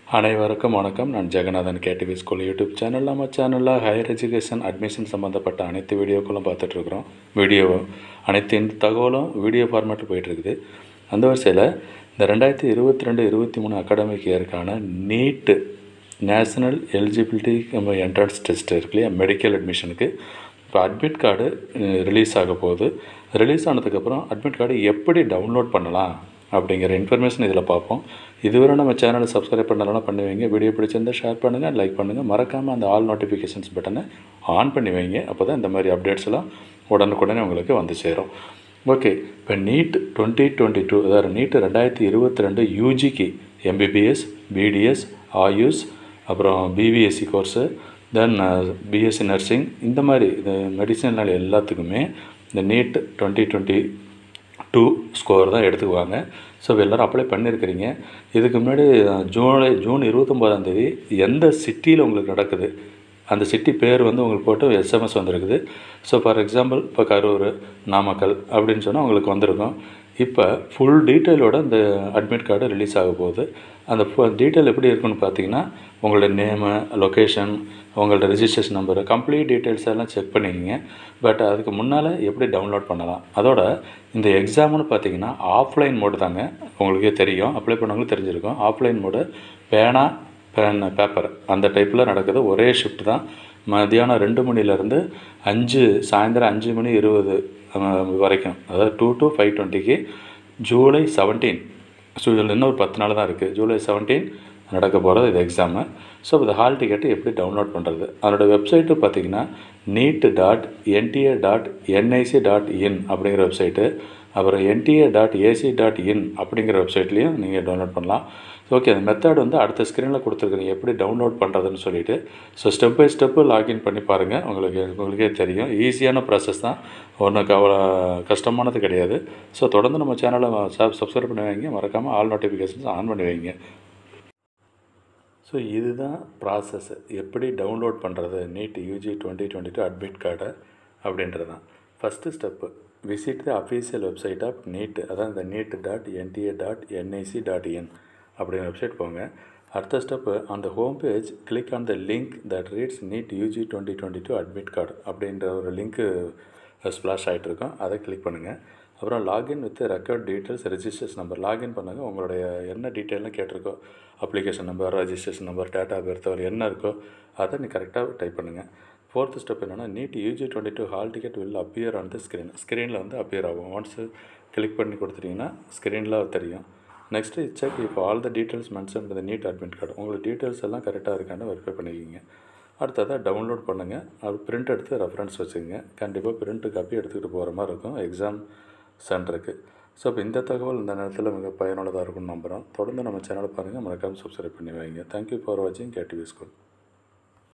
அனைவருக்கும் வணக்கம் நான் Jeganathan KTV school YouTube channel நம்ம சேனலில் ஹையர் எஜுகேஷன் அட்மிஷன் சம்மந்தப்பட்ட அனைத்து வீடியோக்களும் பார்த்துட்ருக்குறோம் வீடியோ அனைத்து இந்த தகவலும் வீடியோ ஃபார்மேட்டில் போயிட்டுருக்குது அந்த வரிசையில் இந்த ரெண்டாயிரத்தி இருபத்தி ரெண்டு இருபத்தி மூணு அகாடமிக் இயருக்கான NEET national eligibility entrance test இருக்கு இல்லையா மெடிக்கல் அட்மிஷனுக்கு இப்போ அட்மிட் கார்டு ரிலீஸ் ஆக போகுது ரிலீஸ் ஆனதுக்கப்புறம் அட்மிட் கார்டு எப்படி டவுன்லோட் பண்ணலாம் அப்படிங்கிற இன்ஃபர்மேஷன் இதில் பார்ப்போம் இதுவரை நம்ம சேனலை சப்ஸ்கிரைப் பண்ணலாம் பண்ணி வைங்க வீடியோ பிடிச்சிருந்தா ஷேர் பண்ணுங்கள் லைக் பண்ணுங்கள் மறக்காமல் அந்த ஆல் நோட்டிஃபிகேஷன்ஸ் பட்டனை ஆன் பண்ணி வைங்க அப்போ தான் இந்த மாதிரி அப்டேட்ஸ் எல்லாம் உடனுக்குடனே உங்களுக்கு வந்து சேரும் ஓகே இப்போ நீட் டுவெண்ட்டி டுவெண்ட்டி டூ அதாவது நீட் ரெண்டாயிரத்தி இருபத்தி ரெண்டு யூஜிக்கு எம்பிபிஎஸ் பிடிஎஸ் ஆயுஷ் அப்புறம் BVSc course then BSc nursing இந்த மாதிரி இது மெடிசனல் எல்லாத்துக்குமே இந்த NEET twenty twenty two score தான் எடுத்துக்குவாங்க ஸோ எல்லோரும் அப்ளை பண்ணியிருக்கிறீங்க இதுக்கு முன்னாடி ஜூலை ஜூன் இருபத்தொம்போதாம் தேதி எந்த சிட்டியில் உங்களுக்கு நடக்குது அந்த சிட்டி பேர் வந்து உங்களுக்கு போட்டு எஸ்எம்எஸ் வந்திருக்குது ஸோ ஃபார் எக்ஸாம்பிள் இப்போ கரூர் நாமக்கல் அப்படின்னு சொன்னால் உங்களுக்கு வந்திருக்கும் இப்போ ஃபுல் டீட்டெயிலோட இந்த அட்மிட் கார்டு ரிலீஸ் ஆக போகுது அந்த டீட்டெயில் எப்படி இருக்குன்னு பார்த்தீங்கன்னா உங்களோட நேமு லொக்கேஷன் உங்களோட ரிஜிஸ்ட்ரேஷன் நம்பரு கம்ப்ளீட் டீட்டெயில்ஸ் எல்லாம் செக் பண்ணிக்கிங்க பட் அதுக்கு முன்னால் எப்படி டவுன்லோட் பண்ணலாம் அதோட இந்த எக்ஸாம்னு பார்த்தீங்கன்னா ஆஃப்லைன் மோடு தாங்க உங்களுக்கே தெரியும் அப்ளை பண்ணவங்களும் தெரிஞ்சிருக்கும் ஆஃப்லைன் மோடு பேனா பேன் பேப்பர் அந்த டைப்பில் நடக்குது ஒரே ஷிஃப்ட் தான் மதியானம் ரெண்டு மணிலேருந்து அஞ்சு சாயந்தரம் அஞ்சு மணி இருபது வரைக்கும் அதாவது டூ டு ஃபைவ் டுவெண்ட்டிக்கு ஜூலை செவன்டீன் ஸோ இதில் இன்னும் ஒரு பத்து நாள் தான் இருக்குது ஜூலை செவன்டீன் நடக்க போகிறது இது எக்ஸாமு ஸோ இந்த ஹால் டிக்கெட்டு எப்படி டவுன்லோட் பண்ணுறது அதோடய வெப்சைட்டு பார்த்தீங்கன்னா NEET dot NTA dot NIC dot in அப்படிங்கிற வெப்சைட்டு அப்புறம் NTA dot AC dot in அப்படிங்கிற வெப்சைட்லேயும் நீங்கள் டவுன்லோட் பண்ணலாம் ஓகே அந்த மெத்தட் வந்து அடுத்த ஸ்க்ரீனில் கொடுத்துருக்குறீங்க எப்படி டவுன்லோட் பண்ணுறதுன்னு சொல்லிவிட்டு so step by step login பண்ணி பாருங்கள் உங்களுக்கு உங்களுக்கே தெரியும் ஈஸியான ப்ராசஸ் தான் ஒன்றும் அவ்வளோ கஷ்டமானது கிடையாது ஸோ தொடர்ந்து நம்ம சேனலை சப்ஸ்கிரைப் பண்ணி வைங்க மறக்காமல் ஆல் நோட்டிஃபிகேஷன்ஸ் ஆன் பண்ணி வைங்க ஸோ இதுதான் ப்ராசஸ் எப்படி டவுன்லோட் பண்ணுறது NEET UG twenty twenty two admit கார்டை அப்படின்றது தான் first step visit the official website of NEET அதான் இந்த NEET dot NTA dot NIC dot in அப்படிங்கிற வெப்சைட் போங்க அடுத்த ஸ்டெப்பு அந்த home page click on the link that reads NEET UG twenty twenty two admit card அப்படின்ற ஒரு link splash ஆகிட்டு இருக்கும் அதை கிளிக் பண்ணுங்கள் அப்புறம் login with record details registration number login பண்ணுங்கள் உங்களுடைய என்ன டீட்டெயிலாம் கேட்டிருக்கோ application number registration number data birth என்ன இருக்கோ அதை நீ கரெக்டாக டைப் பண்ணுங்கள் ஃபோர்த்து ஸ்டெப் என்னென்னா NEET UG twenty two hall ticket will appear on the screen ஸ்க்ரீனில் வந்து அப்பியர் ஆகும் ஒன்ஸ் கிளிக் பண்ணி கொடுத்துட்டிங்கன்னா ஸ்க்ரீனில் தெரியும் நெக்ஸ்ட்டு செக் இப்போ ஆல் த டீட்டெயில்ஸ் மென்ஷன் இந்த நீட் அட்மிட் கார்டு உங்களுக்கு டீட்டெயில்ஸ் எல்லாம் கரெக்டாக இருக்கான்னு வெரிஃபை பண்ணிக்கிங்க அடுத்ததாக டவுன்லோட் பண்ணுங்கள் அது பிரிண்ட் எடுத்து ரெஃபரன்ஸ் வச்சுக்கோங்க கண்டிப்பாக பிரிண்ட்டு காப்பி எடுத்துக்கிட்டு போகிற மாதிரி இருக்கும் எக்ஸாம் சென்டருக்கு ஸோ இப்போ இந்த தகவல் இந்த நேரத்தில் மிக பயனுள்ளதாக இருக்கும்னு நம்புகிறோம் தொடர்ந்து நம்ம சேனலை பாருங்கள் மறக்காமல் சப்ஸ்கிரைப் பண்ணி வைங்க தேங்க்யூ ஃபார் வாட்சிங் கேடிவி ஸ்கூல்